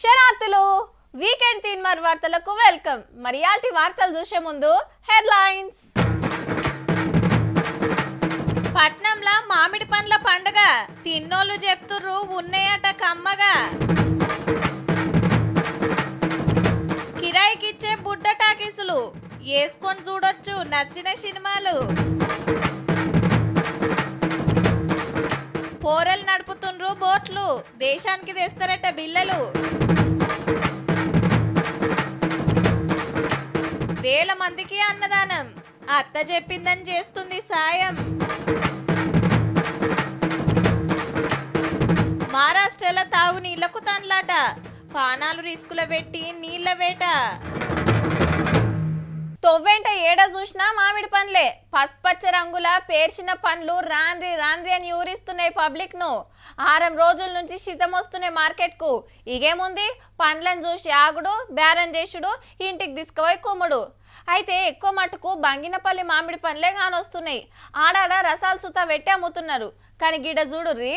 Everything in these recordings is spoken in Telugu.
శరార్థులు వీకెండ్ తీన్మార్ వార్తలకు వెల్కమ్ మరి ఇయాల్టి వార్తలు చూసే ముందు హెడ్లైన్స్ పట్నంలో మామిడి పండ్ల పండగ తిన్నోళ్ళు చెప్తుర్రు ఉన్నాయట కమ్మగా కిరాయికిచ్చే బుడ్డ టాకీసులు వేసుకొని చూడొచ్చు నచ్చిన సినిమాలు పోరలు నడుపుతుండ్రు బోట్లు దేశానికి తెస్తారట బిల్లలు వేల మందికి అన్నదానం అత్త చెప్పిందని చేస్తుంది సాయం మహారాష్ట్రలో తాగు నీళ్లకు తన్లాట పానాలు రిస్కుల పెట్టి నీళ్ల వేట తొవ్వెంట ఏడ చూసినా మామిడి పండ్లే పసుపచ్చ రంగుల పేర్చిన పండ్లు రాన్రి రాన్రి అని ఊరిస్తున్నాయి పబ్లిక్ ను ఆరం రోజుల నుంచి శీతం వస్తున్నాయి మార్కెట్ కు ఇగేముంది పండ్లను చూసి ఆగుడు బేరం చేసుడు ఇంటికి తీసుకుపోయి కుమ్ముడు అయితే ఎక్కువ మటుకు బంగినపల్లి మామిడి పండ్లే కానొస్తున్నాయి ఆడాడ రసాలు సుత పెట్టి అమ్ముతున్నారు కానీ గిడ చూడుర్రీ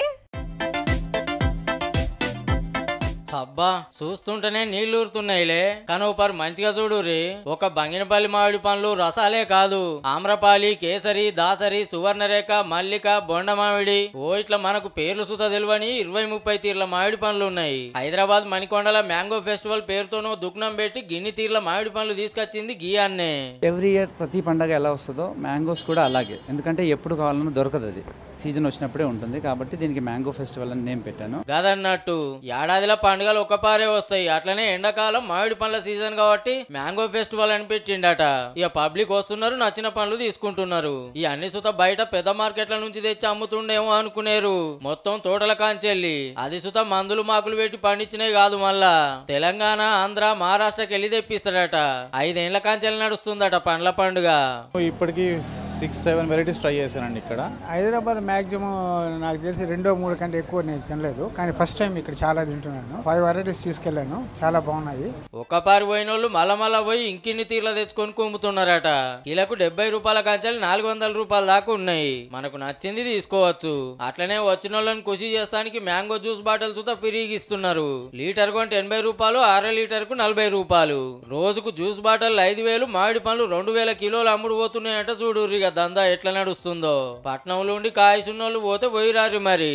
అబ్బా చూస్తుంటేనే నీళ్లు ఊరుతున్నాయిలే కనుపర్ మంచిగా చూడురి ఒక బంగినపల్లి మామిడి పండ్లు రసాలే కాదు ఆమ్రపాలి కేసరి దాసరి సువర్ణరేఖ మల్లిక బొండ మామిడి ఓ ఇట్లా మనకు పేర్లు సుత తెలివని ఇరవై ముప్పై తీర్ల మామిడి పండ్లు ఉన్నాయి హైదరాబాద్ మణికొండల మ్యాంగో ఫెస్టివల్ పేరుతోనో దుగ్నం పెట్టి గిన్ని తీర్ల మామిడి పండ్లు తీసుకొచ్చింది గియాన్నే ఎవ్రీ ఇయర్ ప్రతి పండగ ఎలా వస్తుందో మ్యాంగోస్ కూడా అలాగే ఎందుకంటే ఎప్పుడు కావాలన్నా దొరకదు అది సీజన్ వచ్చినప్పుడే ఉంటుంది కాబట్టి దీనికి మ్యాంగో ఫెస్టివల్ అని నేమ్ పెట్టాను గదన్నట్టు ఏడాదిలో పండుగలు ఒక్కపారే వస్తాయి అట్లనే ఎండాకాలం మామిడి పండ్ల సీజన్ కాబట్టి మ్యాంగో ఫెస్టివల్ అని పెట్టిండట ఇక పబ్లిక్ వస్తున్నారు నచ్చిన పండ్లు తీసుకుంటున్నారు ఈ అన్ని సుత బయట పెద్ద మార్కెట్ల నుంచి తెచ్చి అమ్ముతుండేమో అనుకునేరు మొత్తం తోటల కాంచెల్లి అది సుత మందులు మాకులు పెట్టి పండించినవి కాదు మళ్ళా తెలంగాణ ఆంధ్ర మహారాష్ట్రకి వెళ్ళి తెప్పిస్తాడట ఐదేళ్ల కాంచెల్లి నడుస్తుందట పండ్ల పండుగ ఇప్పటికీ సిక్స్ సెవెన్ వెరైటీస్ ట్రై చేశానండి ఇక్కడ హైదరాబాద్ మ్యాక్సిమం నాకు తెలిసి రెండో మూడు కంటే ఎక్కువ నేను తినలేదు కానీ ఫస్ట్ టైం ఇక్కడ చాలా తింటున్నాను ఫైవ్ వెరైటీస్ తీసుకెళ్ళాను చాలా బాగున్నాయి ఒక్కపారి పోయిన వాళ్ళు మళ్ళా మళ్ళా పోయి ఇంకిన్ని తీర్ల తెచ్చుకొని కుమ్ముతున్నారట కిలకు డెబ్బై రూపాయల కంచెలు నాలుగు వందల రూపాయల దాకా ఉన్నాయి మనకు నచ్చింది తీసుకోవచ్చు అట్లనే వచ్చిన వాళ్ళని ఖుషి చేస్తానికి మ్యాంగో జ్యూస్ బాటిల్ సుతా ఫ్రీగా ఇస్తున్నారు లీటర్ కొంటే ఎనభై రూపాయలు అర లీటర్ కు నలభై రూపాయలు రోజుకు జ్యూస్ బాటిల్ ఐదు వేలు మామిడి పండ్లు రెండు వేల కిలోలు అమ్ముడు పోతున్నాయంట చూడు ఇక దందా ఎట్లా నడుస్తుందో పట్నంలో ఉండి కాయసున్నోళ్ళు పోతే పోయిరారు మరి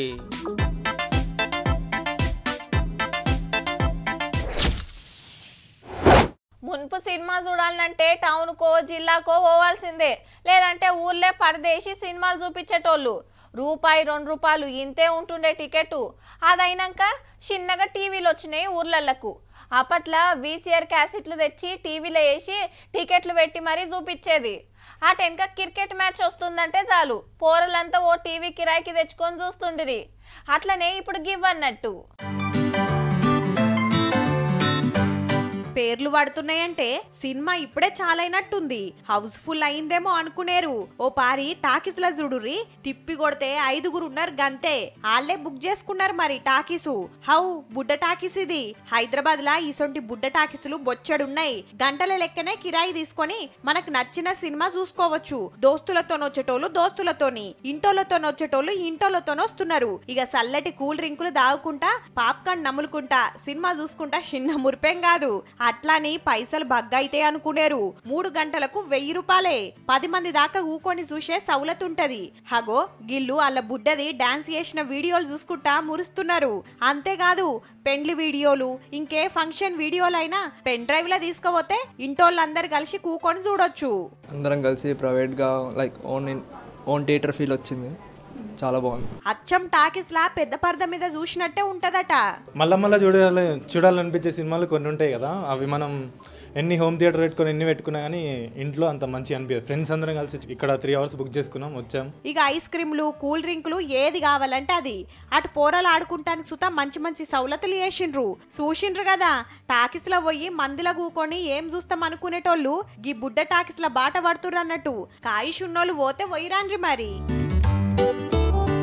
మున్పు సినిమా చూడాలంటే టౌన్కో జిల్లాకో పోవాల్సిందే లేదంటే ఊర్లే పరదేశీ సినిమాలు చూపించేటోళ్ళు రూపాయి రెండు రూపాయలు ఇంతే ఉంటుండే టికెట్ అదైనాక చిన్నగా టీవీలు వచ్చినాయి ఊర్లలకు అప్పట్లో వీసీఆర్ క్యాసెట్లు తెచ్చి టీవీలో వేసి టికెట్లు పెట్టి మరీ చూపించేది ఆ వెనక క్రికెట్ మ్యాచ్ వస్తుందంటే చాలు పోరలంతా ఓ టీవీ కిరాయికి తెచ్చుకొని చూస్తుండిరి అట్లనే ఇప్పుడు గివ్ అన్నట్టు పేర్లు పడుతున్నాయంటే సినిమా ఇప్పుడే చాలైనట్టుంది హౌస్ఫుల్ అయిందేమో అనుకునేరు ఓ పారి టాకీస్ ల చూడుర్రి తిప్పి కొడితే ఐదుగురు ఉన్నారు గంతే ఆళ్లే బుక్ చేసుకున్నారు మరి టాకీసు హౌ బుడ్డ టాకీస్ ఇది హైదరాబాద్ లా ఇసొంటి బుడ్డ టాకీసులు బొచ్చడున్నాయి గంటల లెక్కనే కిరాయి తీసుకొని మనకు నచ్చిన సినిమా చూసుకోవచ్చు దోస్తులతో వచ్చేటోళ్ళు దోస్తులతోని ఇంటోళ్ళతో వచ్చేటోళ్ళు ఇంటోళ్ళతో వస్తున్నారు ఇక చల్లటి కూల్ డ్రింకులు తాగుకుంటా పాప్కార్న్ నములుకుంటా సినిమా చూసుకుంటా చిన్న మురిపేం కాదు అట్లాని పైసలు బగ్గైతే అనుకునేరు మూడు గంటలకు వెయ్యి రూపాయలే పది మంది దాకా ఊకొని చూసే సౌలత్ ఉంటది హగో గిల్లు అల్ల బుడ్డది డాన్స్ చేసిన వీడియోలు చూసుకుంటా మురుస్తున్నారు అంతేకాదు పెండ్లి వీడియోలు ఇంకే ఫంక్షన్ వీడియోలైనా పెన్ డ్రైవ్ లో తీసుకుపోతే ఇంటోళ్ళందరు కలిసి కూకొని చూడొచ్చు అందరం కలిసి ప్రైవేట్గా like own in own theatre feel వచ్చింది చాలా బాగుంది అచ్చం టాకీస్ లా పెద్ద పరద మీద చూసినట్టే ఉంటదట మళ్ళా మళ్ళీ చూడాలి చూడాలనిపించే సినిమాలు కొన్ని ఉంటాయి కదా అవి మనం ఎన్ని హోమ్ థియేటర్ పెట్టుకొని ఎన్ని పెట్టుకున్నా కానీ ఇంట్లో అంత మంచి అనిపించదు ఫ్రెండ్స్ అందరం కలిసి ఇక్కడ త్రీ అవర్స్ బుక్ చేసుకున్నాం వచ్చాం ఇక ఐస్ క్రీమ్లు కూల్ డ్రింకులు ఏది కావాలంటే అది అటు పోరలు ఆడుకుంటానికి సుతా మంచి మంచి సౌలతులు చేసిండ్రు చూసిండ్రు కదా టాకీస్ లో పోయి మందిలో కూకొని ఏం చూస్తాం అనుకునేటోళ్ళు గీ బుడ్డ టాకీస్ లో బాట పడుతుర్రు అన్నట్టు కాయిష్ ఉన్నోళ్ళు పోతే పోయిరాండ్రి మరి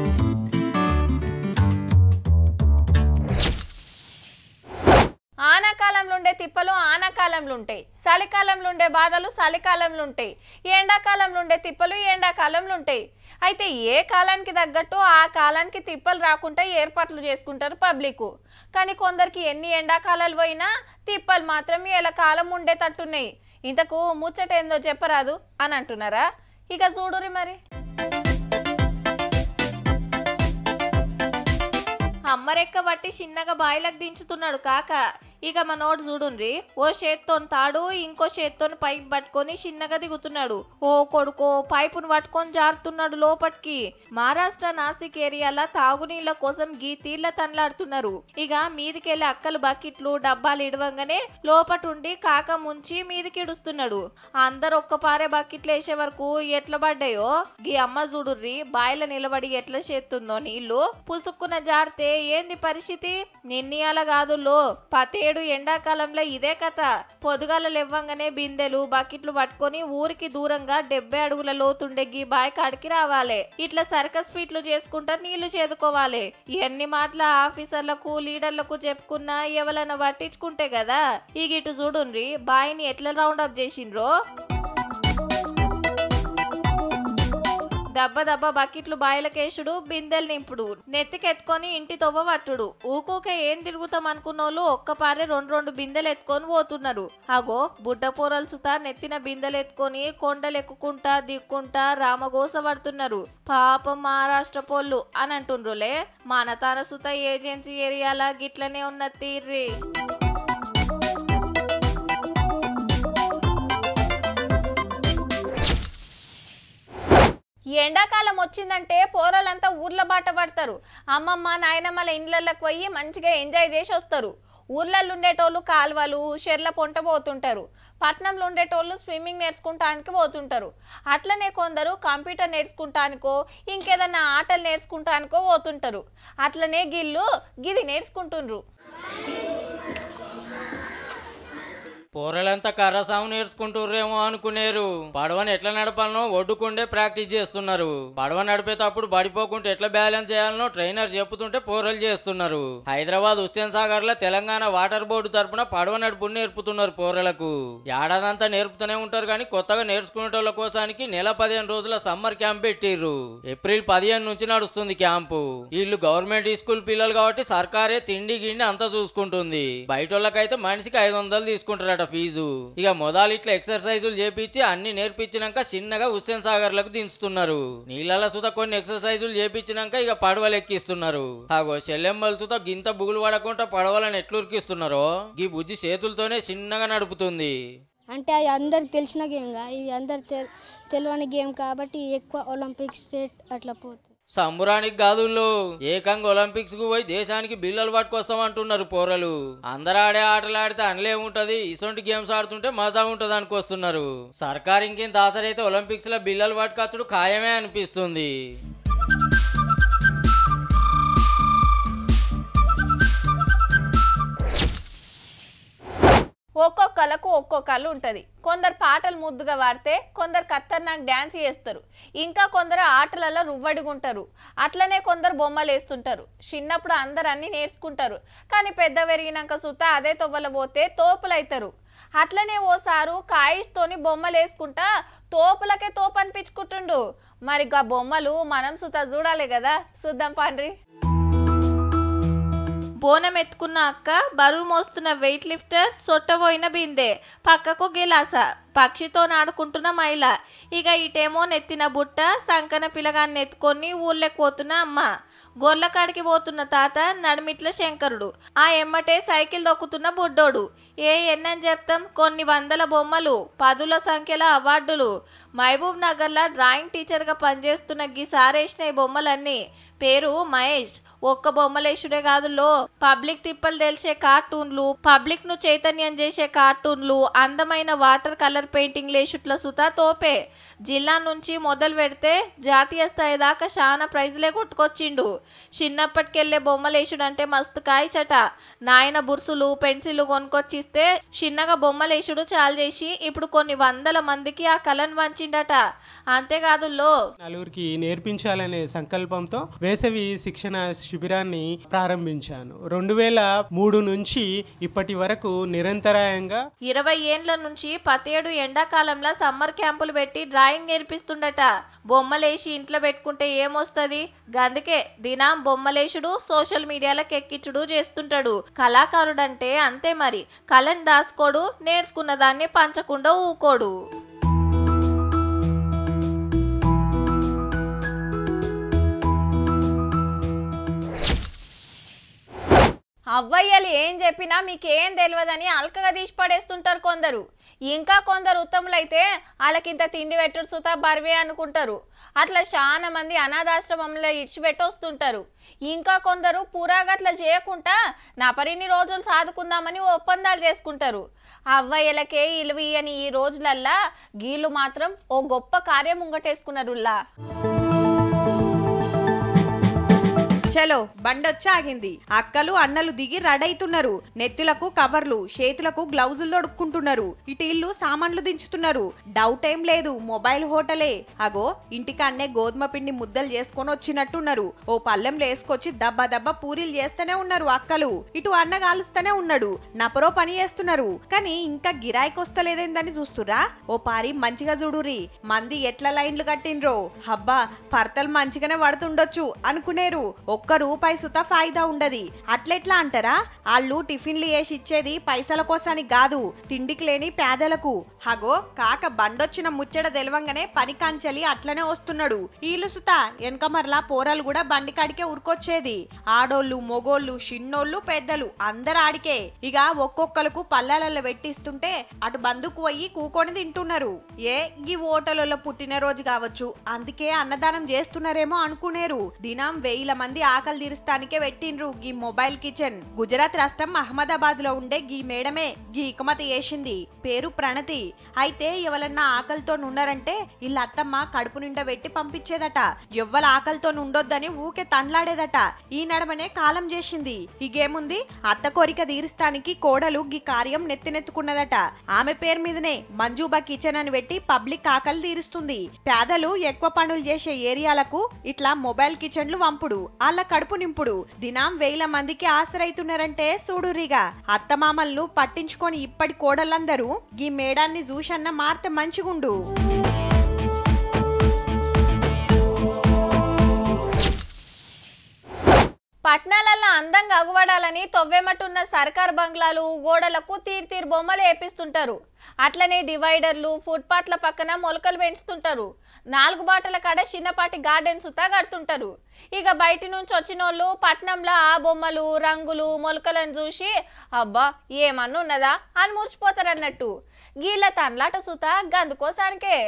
ఆన వానకాలంలో ఉండే తిప్పలు ఆనకాలంలో ఉంటాయి చలికాలంలో ఉండే బాధలు చలికాలంలో ఉంటాయి ఎండాకాలంలో ఉండే తిప్పలు ఎండాకాలంలో ఉంటాయి అయితే ఏ కాలానికి తగ్గట్టు ఆ కాలానికి తిప్పలు రాకుండా ఏర్పాట్లు చేసుకుంటారు పబ్లిక్ కానీ కొందరికి ఎన్ని ఎండాకాలాలు పోయినా తిప్పలు మాత్రం ఎలా కాలం ఉండేటట్టున్నాయి ఇంతకు ముచ్చట ఏందో చెప్పరాదు అని అంటున్నారా ఇక చూడురి మరి అమ్మరెక్క బట్టి చిన్నగా బాయిలకు దించుతున్నాడు కాక ఇక మనోడు చూడుండ్రి ఓ చేత్తో తాడు ఇంకో చేత్తో పైప్ పట్టుకొని చిన్నగా దిగుతున్నాడు ఓ కొడుకో పైపును పట్టుకొని జారుతున్నాడు లోపటికి మహారాష్ట్ర నాసిక్ ఏరియాల తాగునీళ్ల కోసం గీ తీర్ల తనలాడుతున్నారు ఇక మీదికెళ్ళి అక్కలు బకెట్లు డబ్బాలు ఇడవంగానే లోపటుండి కాక ముంచి మీదికి ఇడుస్తున్నాడు అందరు ఒక్క పారే బకెట్లు వేసే వరకు ఎట్లా పడ్డాయో గీ అమ్మ చూడుర్రి బాయిల నిలబడి ఎట్లా చేస్తుందో నీళ్లు పుసుక్కున జారితే ఏంది పరిస్థితి నిన్నీయాల కాదుల్లో పతేడు ఎండాకాలంలో ఇదే కథ పొదుగాల లేవ్వంగానే బిందెలు బకెట్లు పట్టుకొని ఊరికి దూరంగా డెబ్బై అడుగుల లోతుండే గీ బాయ్ కాడికి రావాలి ఇట్లా సర్కస్ ఫీట్లు చేసుకుంటా నీళ్లు చేదుకోవాలి ఎన్ని మాటల ఆఫీసర్లకు లీడర్లకు చెప్పుకున్నా ఎవరైనా పట్టించుకుంటే కదా ఇక ఇటు చూడుండ్రి బాయిని ఎట్లా రౌండ్ అప్ చేసిండ్రో దెబ్బ దెబ్బ బకెట్లు బాయిలకేసుడు బిందెలు నింపుడు నెత్తికెత్తుకొని ఇంటి తొవ్వ పట్టుడు ఊకూకే ఏం తిరుగుతాం అనుకున్నోళ్ళు ఒక్కపారే రెండు రెండు బిందెలు ఎత్తుకొని పోతున్నారు అగో బుడ్డ కూరలు సుతా నెత్తిన బిందెలు ఎత్తుకొని కొండలు ఎక్కుకుంటా దిక్కుంటా రామగోస పడుతున్నారు పాపం మహారాష్ట్ర పోళ్ళు అని అంటుండ్రులే మన తన సుత ఏజెన్సీ ఏరియాల గిట్లనే ఉన్న తీర్రి ఎండాకాలం వచ్చిందంటే పోరలంతా ఊర్ల బాట పడతారు అమ్మమ్మ నాయనమ్మల ఇండ్లకి పోయి మంచిగా ఎంజాయ్ చేసి వస్తారు ఊర్లలో ఉండేటోళ్ళు కాలువలు చెర్ల పొంట పోతుంటారు పట్నంలో ఉండేటోళ్ళు స్విమ్మింగ్ నేర్చుకుంటానికి పోతుంటారు అట్లనే కొందరు కంప్యూటర్ నేర్చుకుంటానికో ఇంకేదన్నా ఆటలు నేర్చుకుంటానికో పోతుంటారు అట్లనే గిల్లు గిది నేర్చుకుంటుండ్రు పోరలంతా కర్ర సాము నేర్చుకుంటుర్రేమో అనుకునేరు పడవని ఎట్లా నడపాలనో ఒడ్డుకుండే ప్రాక్టీస్ చేస్తున్నారు పడవ నడిపేటప్పుడు పడిపోకుంటే ఎట్లా బ్యాలెన్స్ చేయాలనో ట్రైనర్ చెప్పుతుంటే పోరలు చేస్తున్నారు హైదరాబాద్ హుస్సేన్ సాగర్ లో తెలంగాణ వాటర్ బోర్డు తరపున పడవ నడుపు నేర్పుతున్నారు పోరలకు ఏడాదంతా నేర్పుతూనే ఉంటారు కానీ కొత్తగా నేర్చుకునేటోళ్ళ కోసానికి నెల పదిహేను రోజుల సమ్మర్ క్యాంప్ పెట్టిర్రు ఏప్రిల్ పదిహేను నుంచి నడుస్తుంది క్యాంపు వీళ్ళు గవర్నమెంట్ స్కూల్ పిల్లలు కాబట్టి సర్కారే తిండి గిండి అంతా చూసుకుంటుంది బయట వాళ్ళకైతే మనిషికి ఐదు వందలు తీసుకుంటారట ఫీజు ఇక మొదలు ఇట్లా ఎక్సర్సైజులు చేపించి అన్ని నేర్పించినాక చిన్నగా హుస్సేన్ సాగర్ లకు దించుతున్నారు నీళ్ళ సుత కొన్ని ఎక్సర్సైజులు చేపించినాక ఇక పడవలు ఎక్కిస్తున్నారు ఆగో చెల్లెమ్మల సుత గింత బుగులు పడకుండా పడవలను ఎట్లు ఉరికిస్తున్నారో ఈ బుజ్జి చేతులతోనే చిన్నగా నడుపుతుంది అంటే అది అందరికి తెలిసిన గేమ్గా ఇది అందరు తె- తెలియని గేమ్ కాబట్టి ఎక్కువ ఒలింపిక్ స్టేట్ అట్లా పోతుంది సంబురానికి గాదుల్లో ఏకంగా ఒలింపిక్స్ కు పోయి దేశానికి బిల్లలు పట్టుకొస్తామంటున్నారు పోరలు అందరు ఆడే ఆటలు ఆడితే అనలే ఉంటది ఇసొంటి గేమ్స్ ఆడుతుంటే మజా ఉంటది అనుకొస్తున్నారు సర్కార్ ఇంకేం దాసరైతే ఒలింపిక్స్ లో బిల్లలు పట్టుకొచ్చుడు ఖాయమే అనిపిస్తుంది ఒక్కొక్కలకు ఒక్కో కళ ఉంటుంది కొందరు పాటలు ముద్దుగా వాడితే కొందరు ఖతర్నాక్ డ్యాన్స్ చేస్తారు ఇంకా కొందరు ఆటలలో రువ్వడిగుంటారు అట్లనే కొందరు బొమ్మలు వేస్తుంటారు చిన్నప్పుడు అందరు అన్ని నేర్చుకుంటారు కానీ పెద్ద పెరిగినాక సుత అదే తొవ్వల పోతే తోపులైతారు అట్లనే ఓసారు కాయిస్తోని బొమ్మలు వేసుకుంటా తోపులకే తోపు అనిపించుకుంటుండు మరి గా బొమ్మలు మనం సుత చూడాలి కదా చూద్దాం పండ్రి బోనం ఎత్తుకున్న అక్క బరువు మోస్తున్న వెయిట్ లిఫ్టర్ సొట్టబోయిన బిందె పక్కకు గిలాస పక్షితో నాడుకుంటున్న మైల ఇక ఇటేమో నెత్తిన బుట్ట సంకన పిల్లగాన్ని ఎత్తుకొని ఊళ్ళకి పోతున్న అమ్మ గొర్ల కాడికి పోతున్న తాత నడిమిట్ల శంకరుడు ఆ ఎమ్మటే సైకిల్ దొక్కుతున్న బుడ్డోడు ఏ ఎన్నని చెప్తాం కొన్ని వందల బొమ్మలు పదుల సంఖ్యల అవార్డులు మహబూబ్ నగర్లో డ్రాయింగ్ టీచర్గా పనిచేస్తున్న గీ సారేసిన ఈ బొమ్మలన్నీ పేరు మహేష్ ఒక్క బొమ్మలేసుడే కాదులో పబ్లిక్ తిప్పలు తెలిసే కార్టూన్లు పబ్లిక్ ను చైతన్యం చేసే కార్టూన్లు అందమైన వాటర్ కలర్ పెయింటింగ్ లేషుట్ల సుతా తోపే జిల్లా నుంచి మొదలు పెడితే జాతీయ స్థాయి దాకా చాలా ప్రైజ్లే కొట్టుకొచ్చిండు చిన్నప్పటికెళ్ళే బొమ్మలేసుడు అంటే మస్తు కాయచట నాయన బుర్సులు పెన్సిల్ కొనుకొచ్చిస్తే చిన్నగా బొమ్మలేసుడు చాలు చేసి ఇప్పుడు కొన్ని వందల మందికి ఆ కళను వంచిండట అంతేకాదు లో నలుగురికి నేర్పించాలనే సంకల్పంతో వేసవి శిక్షణ శిబిరాన్ని ప్రారంభించాను రెండు వేల మూడు నుంచి ఇప్పటి వరకు నిరంతరాయంగా ఇరవై ఏండ్ల నుంచి పతేడు ఎండాకాలంలో సమ్మర్ క్యాంపులు పెట్టి డ్రాయింగ్ నేర్పిస్తుండట బొమ్మలేసి ఇంట్లో పెట్టుకుంటే ఏమొస్తుంది గందుకే దినం బొమ్మలేసుడు సోషల్ మీడియాలకు ఎక్కించుడు చేస్తుంటాడు కళాకారుడంటే అంతే మరి కళని దాసుకోడు నేర్చుకున్న దాన్ని పంచకుండా ఊకోడు అవ్వయ్యలు ఏం చెప్పినా మీకేం తెలియదని అల్కగా తీసి పడేస్తుంటారు కొందరు ఇంకా కొందరు ఉత్తములైతే వాళ్ళకింత తిండి పెట్టుడు సుతా బరివే అనుకుంటారు అట్లా చాలా మంది అనాథాశ్రమంలో ఇడిచిపెట్టొస్తుంటారు ఇంకా కొందరు పురాగట్ల చేయకుండా నా పరిన్ని రోజులు సాదుకుందామని ఒప్పందాలు చేసుకుంటారు అవ్వయ్యలకే ఇలువి అని ఈ రోజులల్లా గీళ్ళు మాత్రం ఓ గొప్ప కార్యం ముంగటేసుకున్నారుల్లా చలో బండొచ్చి ఆగింది అక్కలు అన్నలు దిగి రెడైతున్నారు నెత్తులకు కవర్లు చేతులకు గ్లౌజులు తొడుక్కుంటున్నారు ఇటు ఇల్లు సామాన్లు దించుతున్నారు డౌట్ ఏం లేదు మొబైల్ హోటలే అగో ఇంటికాన్నే గోధుమ పిండి ముద్దలు చేసుకొని వచ్చినట్టున్నారు ఓ పల్లెంలో వేసుకొచ్చి దబ్బా దబ్బా పూరీలు చేస్తూనే ఉన్నారు అక్కలు ఇటు అన్న కాలుస్తూనే ఉన్నాడు నపరో పని చేస్తున్నారు కానీ ఇంకా గిరాయికి వస్తలేదేందని చూస్తురా ఓ పారి మంచిగా చూడురి మంది ఎట్ల లైన్లు కట్టిండ్రో హబ్బా పర్తలు మంచిగానే పడుతుండొచ్చు అనుకునేరు ఒక్క రూపాయి సుత ఫాయిదా ఉండది అట్లెట్లా అంటారా వాళ్ళు టిఫిన్లు వేసి ఇచ్చేది పైసల కోసానికి కాదు తిండికి లేని పేదలకు హగో కాక బండొచ్చిన ముచ్చట తెలవంగానే పని కంచెలి అట్లనే వస్తున్నాడు ఈలు సుత వెనకమర్లా పోరలు కూడా బండి కాడికే ఉరికొచ్చేది ఆడోళ్ళు మొగోళ్ళు చిన్నోళ్ళు పెద్దలు అందరు ఆడికే ఇక ఒక్కొక్కలకు పల్లెలలో పెట్టిస్తుంటే అటు బందుకు పోయి కూకొని తింటున్నారు ఏ గీ ఓటలలో పుట్టినరోజు కావచ్చు అందుకే అన్నదానం చేస్తున్నారేమో అనుకునేరు దినం వేల మంది ఆకలి తీరుస్తానికే పెట్టిండ్రు గీ మొబైల్ కిచెన్ గుజరాత్ రాష్ట్రం అహ్మదాబాద్ లో ఉండే గీ మేడమే గీ ఇకమతి చేసింది పేరు ప్రణతి అయితే ఎవరన్నా ఆకలితో ఉన్నారంటే వీళ్ళ అత్తమ్మ కడుపు నిండా పెట్టి పంపించేదట ఎవ్వల ఆకలితో ఉండొద్దని ఊకే తండ్లాడేదట ఈ నడమనే కాలం చేసింది ఇగేముంది అత్త కోరిక తీరుస్తానికి కోడలు గీ కార్యం నెత్తినెత్తుకున్నదట ఆమె పేరు మీదనే మంజూబా కిచెన్ అని పెట్టి పబ్లిక్ ఆకలి తీరుస్తుంది పేదలు ఎక్కువ పనులు చేసే ఏరియాలకు ఇట్లా మొబైల్ కిచెన్లు వంపుడు వాళ్ళ కడుపు నింపుడు దినం వేల మందికి ఆసరైతున్నారంటే చూడురిగా అత్తమామలను పట్టించుకొని ఇప్పటి కోడలందరూ గీ మేడాన్ని చూసన్న మార్త మంచిగుండు పట్నాలల్లో అందంగా అగువడాలని తొవ్వేమట్టున్న సర్కార్ బంగ్లాలు గోడలకు తీరు తీరు బొమ్మలు వేపిస్తుంటారు అట్లనే డివైడర్లు ఫుట్పాత్ల పక్కన మొలకలు పెంచుతుంటారు నాలుగు బాటల కాడ చిన్నపాటి గార్డెన్స్ ఉతా కడుతుంటారు ఇక బయటి నుంచి వచ్చిన వాళ్ళు పట్నంలో ఆ బొమ్మలు రంగులు మొలకలను చూసి అబ్బా ఏమన్నా ఉన్నదా అని మురిచిపోతారు అన్నట్టు గీళ్ళ తన్లాట సుత గందుకోసానికే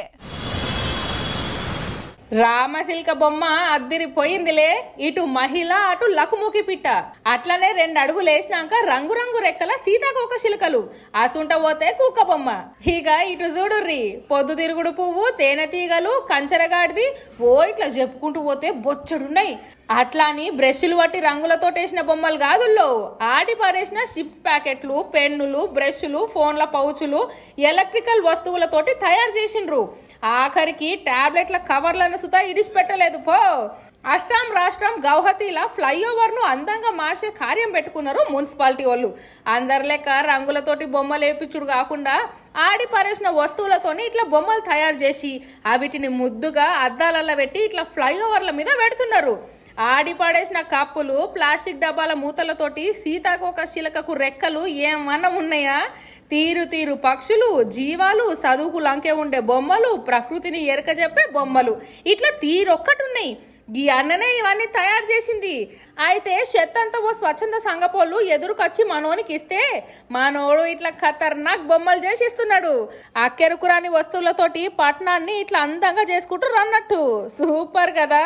రామశిల్క బొమ్మ అద్దిరిపోయిందిలే ఇటు మహిళ అటు లకుముకి పిట్ట అట్లనే రెండు అడుగులు వేసినాక రంగురంగు రెక్కల సీతాకోక శిల్కలు అసుంట పోతే కుక్క బొమ్మ ఇక ఇటు చూడుర్రి పొద్దు తిరుగుడు పువ్వు తేనె తీగలు కంచరగాడిది ఓ ఇట్లా చెప్పుకుంటూ పోతే బొచ్చడున్నాయి అట్లా అని బ్రష్లు పట్టి రంగులతో వేసిన బొమ్మలు కాదుల్లో ఆడి పారేసిన చిప్స్ ప్యాకెట్లు పెన్నులు బ్రష్లు ఫోన్ల పౌచులు ఎలక్ట్రికల్ వస్తువులతోటి తయారు చేసిండ్రు ఆఖరికి టాబ్లెట్ల కవర్లను సుతా ఇడిచిపెట్టలేదు పో అస్సాం రాష్ట్రం గౌహతిలా ఫ్లైఓవర్ ను అందంగా మార్చే కార్యం పెట్టుకున్నారు మున్సిపాలిటీ వాళ్ళు అందరి లెక్క రంగులతోటి బొమ్మలు వేపించుడు కాకుండా ఆడి పారేసిన వస్తువులతోని ఇట్లా బొమ్మలు తయారు చేసి అవిటిని ముద్దుగా అద్దాలలో పెట్టి ఇట్లా ఫ్లైఓవర్ల మీద పెడుతున్నారు ఆడి పడేసిన కప్పులు ప్లాస్టిక్ డబ్బాల మూతలతోటి సీతాకోక శిలకకు రెక్కలు ఏమన్నా ఉన్నాయా తీరు తీరు పక్షులు జీవాలు చదువుకు లంకే ఉండే బొమ్మలు ప్రకృతిని ఎరక చెప్పే బొమ్మలు ఇట్లా తీరొక్కటున్నాయి ఈ అన్ననే ఇవన్నీ తయారు చేసింది అయితే చెత్తంతా ఓ స్వచ్ఛంద సంఘపోళ్ళు ఎదురుకొచ్చి మనోనికి ఇస్తే మనోడు ఇట్లా ఖతర్నాక్ బొమ్మలు చేసి ఇస్తున్నాడు అక్కెరుకురాని వస్తువులతోటి పట్టణాన్ని ఇట్లా అందంగా చేసుకుంటూ రన్నట్టు సూపర్ కదా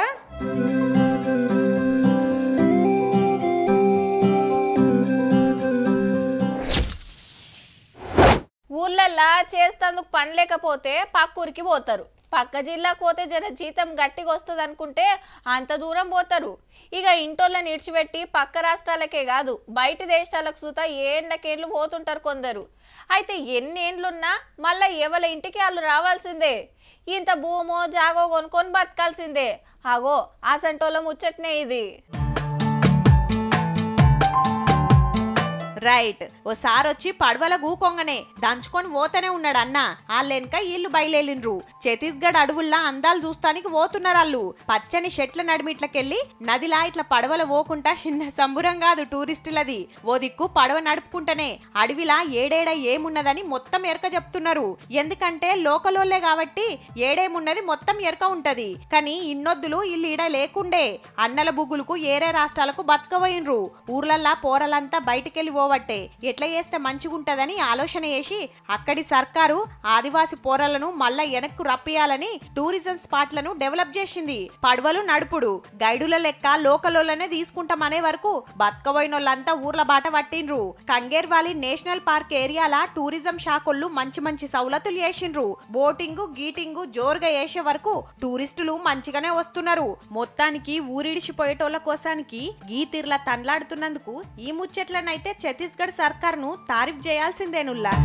ఊర్లల్లా చేస్తందుకు పని లేకపోతే పక్కూరికి పోతారు పక్క జిల్లాకు పోతే జర జీతం గట్టిగా వస్తుంది అనుకుంటే అంత దూరం పోతారు ఇక ఇంటోళ్ళని ఇడిచిపెట్టి పక్క రాష్ట్రాలకే కాదు బయట దేశాలకు సూత ఏండ్లకేండ్లు పోతుంటారు కొందరు అయితే ఎన్ని ఏండ్లున్నా మళ్ళీ ఎవరి ఇంటికి వాళ్ళు రావాల్సిందే ఇంత భూమో జాగో కొనుక్కొని బతకాల్సిందే అగో ఆ సంటోళ్ళ ముచ్చట్నే ఇది రైట్ ఓసారి వచ్చి పడవల గూకొంగనే దంచుకొని పోతనే ఉన్నాడు అన్న వాళ్ళెనక ఇల్లు బయలేలిండ్రు ఛత్తీస్గఢ్ అడవుల్లా అందాలు చూస్తానికి పోతున్నారు వాళ్ళు పచ్చని చెట్ల నడిమిట్లకెళ్ళి నదిలా ఇట్లా పడవల పోకుంటా చిన్న సంబురం కాదు టూరిస్టులది ఓ దిక్కు పడవ నడుపుకుంటనే అడవిలా ఏడేడ ఏమున్నదని మొత్తం ఎరక చెప్తున్నారు ఎందుకంటే లోకలోళ్ళే కాబట్టి ఏడేమున్నది మొత్తం ఎరక ఉంటది కానీ ఇన్నొద్దులు ఇల్లు ఈడ లేకుండే అన్నల బుగ్గులకు ఏరే రాష్ట్రాలకు బతకబోయినరు ఊర్లల్లా పోరలంతా బయటికెళ్ళి పోవట్టే ఎట్లా చేస్తే మంచిగుంటదని ఆలోచన చేసి అక్కడి సర్కారు ఆదివాసి పోరలను మళ్ళా వెనక్కు రప్పియాలని టూరిజం స్పాట్లను డెవలప్ చేసింది పడవలు నడుపుడు గైడుల లెక్క లోకలోళ్ళనే తీసుకుంటామనే వరకు బతకబోయినోళ్ళంతా ఊర్ల బాట పట్టిండ్రు కంగేర్ వ్యాలీ నేషనల్ పార్క్ ఏరియాల టూరిజం శాఖలు మంచి మంచి సౌలతులు చేసిండ్రు బోటింగ్ గీటింగ్ జోరుగా చేసే వరకు టూరిస్టులు మంచిగానే వస్తున్నారు మొత్తానికి ఊరిడిచిపోయేటోళ్ళ కోసానికి గీ తీర్ల తన్లాడుతున్నందుకు ఈ ముచ్చట్లనైతే ఛత్తీస్గఢ్ సర్కార్ను తారీఫ్ చేయాల్సిందేనుల్లా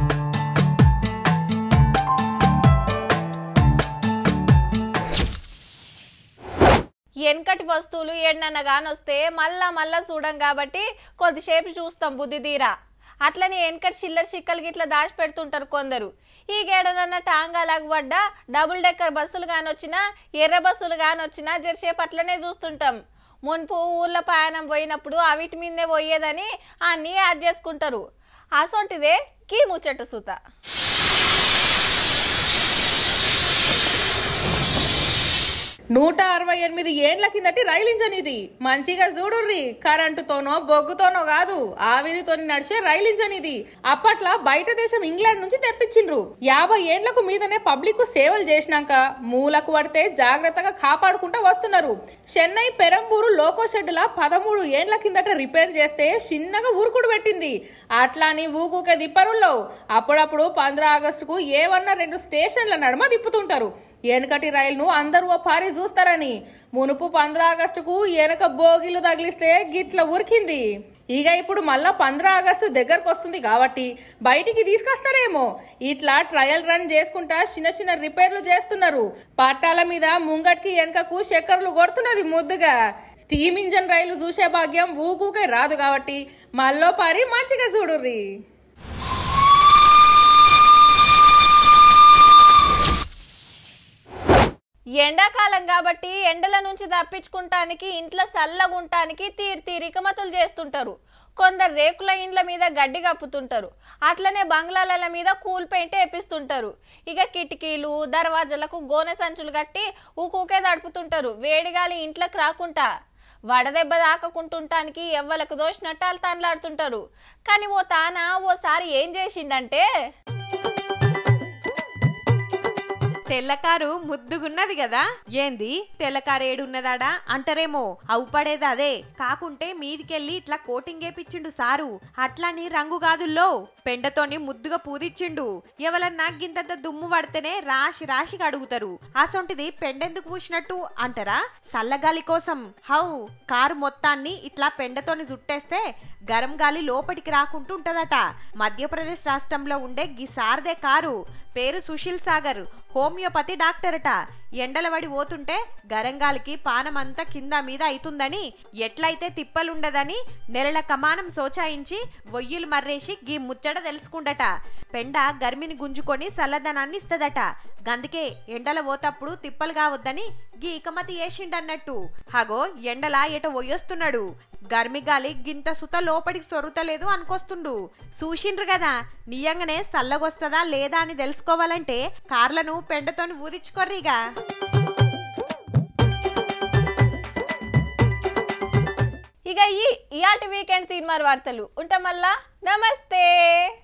వెనకటి వస్తువులు ఎన్నన్న కానొస్తే మళ్ళా మళ్ళా చూడం కాబట్టి కొద్దిసేపు చూస్తాం బుద్ధి తీరా అట్లనే వెనకటి చిల్లర చిక్కలు గిట్ల దాచి పెడుతుంటారు కొందరు ఈ గేడనన్న టాంగాలకు పడ్డ డబుల్ డెక్కర్ బస్సులు కానొచ్చినా ఎర్ర బస్సులు కానొచ్చినా జరసేపు అట్లనే చూస్తుంటాం మున్పు ఊర్ల ప్రయాణం పోయినప్పుడు అవిటి మీదే పోయేదని అన్నీ యాడ్ చేసుకుంటారు అసొంటిదే కీ ముచ్చట సుత నూట అరవై ఎనిమిది ఏండ్ల కిందటి రైలు ఇంజన్ ఇది మంచిగా చూడుర్రి కరెంటుతోనో బొగ్గుతోనో కాదు ఆవిరితోని నడిచే రైలు ఇంజన్ ఇది అప్పట్లో బయట దేశం ఇంగ్లాండ్ నుంచి తెప్పించిండ్రు యాభై ఏండ్లకు మీదనే పబ్లిక్ సేవలు చేసినాక మూలకు పడితే జాగ్రత్తగా కాపాడుకుంటూ వస్తున్నారు చెన్నై పెరంబూరు లోకో షెడ్ల పదమూడు ఏండ్ల కిందట రిపేర్ చేస్తే చిన్నగా ఊరుకుడు పెట్టింది అట్లా అని ఊకుకే దిప్పరుల్లో అప్పుడప్పుడు పంద్రా ఆగస్టుకు ఏవన్నా రెండు స్టేషన్ల నడుమ తిప్పుతుంటారు వెనకటి రైలును అందరూ ఓ పారి చూస్తారని మునుపు పంద్రా ఆగస్టుకు వెనక బోగిలు తగిలిస్తే గిట్ల ఉరికింది ఇక ఇప్పుడు మళ్ళా పంద్రా ఆగస్టు దగ్గరకు వస్తుంది కాబట్టి బయటికి తీసుకొస్తారేమో ఇట్లా ట్రయల్ రన్ చేసుకుంటా చిన్న చిన్న రిపేర్లు చేస్తున్నారు పట్టాల మీద ముంగట్కి వెనకకు చక్కర్లు కొడుతున్నది ముద్దుగా స్టీమ్ ఇంజన్ రైలు చూసే భాగ్యం ఊకూకే రాదు కాబట్టి మళ్ళో పారి మంచిగా చూడుర్రి ఎండాకాలం కాబట్టి ఎండల నుంచి తప్పించుకుంటానికి ఇంట్లో చల్లగుంటానికి తీరు తీరికమతులు చేస్తుంటారు కొందరు రేకుల ఇండ్ల మీద గడ్డి కప్పుతుంటారు అట్లనే బంగ్లాల మీద కూల్ పెయింట్ వేపిస్తుంటారు ఇక కిటికీలు దర్వాజలకు గోనె సంచులు కట్టి ఊకూకే తడుపుతుంటారు వేడిగాలి ఇంట్లోకి రాకుండా వడదెబ్బ దాకకుంటుంటానికి ఎవ్వలకు దోషినట్టు వాళ్ళు తనలాడుతుంటారు కానీ ఓ తాన ఓసారి ఏం చేసిండంటే తెల్లకారు ముద్దుగున్నది కదా ఏంది తెల్లకారు ఏడున్నదాడా అంటారేమో అవు పడేది అదే కాకుంటే మీదికెళ్ళి ఇట్లా కోటింగ్ వేపిచ్చిండు సారు అట్లని రంగు కాదుల్లో పెండతోని ముద్దుగా పూదిచ్చిండు ఎవరన్నా గింతంత దుమ్ము పడితేనే రాశి రాశిగా అడుగుతారు అసొంటిది పెండెందుకు పూసినట్టు అంటారా చల్లగాలి కోసం హౌ కారు మొత్తాన్ని ఇట్లా పెండతోని చుట్టేస్తే గరం గాలి లోపలికి రాకుంటూ ఉంటదట మధ్యప్రదేశ్ రాష్ట్రంలో ఉండే గి సారదే కారు పేరు సుశీల్ సాగర్ హోమియోపతి డాక్టర్ అట ఎండలబడి పోతుంటే గరంగాలికి పానమంతా కింద మీద అవుతుందని ఎట్లయితే తిప్పలుండదని నెలల కమానం సోచాయించి వొయ్యిలు మర్రేసి గీ ముచ్చట తెలుసుకుండట పెండ గర్మిని గుంజుకొని చల్లదనాన్ని ఇస్తదట గందుకే ఎండల పోతప్పుడు తిప్పలు కావద్దని గీ ఇకమతి వేసిండన్నట్టు హగో ఎండల ఎట ఒయ్యొస్తున్నాడు గర్మి గాలి గింత సుత లోపలికి సొరుతలేదు అనుకొస్తుండు చూసిండ్రు కదా నియంగానే చల్లగొస్తదా లేదా అని తెలుసుకోవాలంటే కార్లను పెండతోని ఊదించుకోర్రిగా ఇక ఈ ఇయాటి వీకెండ్ సినిమా వార్తలు ఉంటాం మళ్ళా నమస్తే